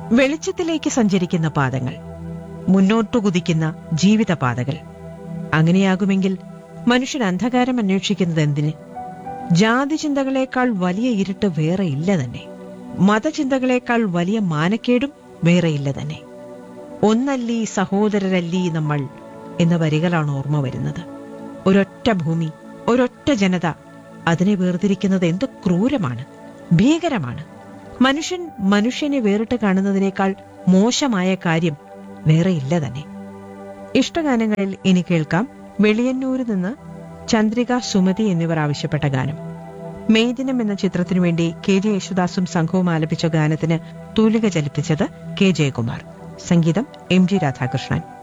വെളിച്ചത്തിലേക്ക് സഞ്ചരിക്കുന്ന പാതകൾ മുന്നോട്ടു കുതിക്കുന്ന ജീവിതപാതകൾ അങ്ങനെയാകുമെങ്കിൽ മനുഷ്യൻ അന്ധകാരം അന്വേഷിക്കുന്നത് എന്തിന് ജാതി ചിന്തകളേക്കാൾ വലിയ ഇരുട്ട് വേറെ ഇല്ല തന്നെ മതചിന്തകളേക്കാൾ വലിയ മാനക്കേടും വേറെയില്ല തന്നെ ഒന്നല്ലീ സഹോദരരല്ലീ നമ്മൾ എന്ന വരികളാണ് ഓർമ്മ വരുന്നത് ഒരൊറ്റ ഭൂമി ഒരൊറ്റ ജനത അതിനെ വേർതിരിക്കുന്നത് എന്ത് ക്രൂരമാണ് ഭീകരമാണ് മനുഷ്യൻ മനുഷ്യനെ വേറിട്ട് കാണുന്നതിനേക്കാൾ മോശമായ കാര്യം വേറെയില്ല തന്നെ ഇഷ്ടഗാനങ്ങളിൽ ഇനി കേൾക്കാം വെളിയന്നൂരിൽ നിന്ന് ചന്ദ്രിക സുമതി എന്നിവർ ആവശ്യപ്പെട്ട ഗാനം മെയ്ദിനം എന്ന ചിത്രത്തിനു വേണ്ടി കെ ജെ യേശുദാസും സംഘവും ആലപിച്ച ഗാനത്തിന് തൂലിക ചലിപ്പിച്ചത് കെ ജയകുമാർ സംഗീതം എം ജി രാധാകൃഷ്ണൻ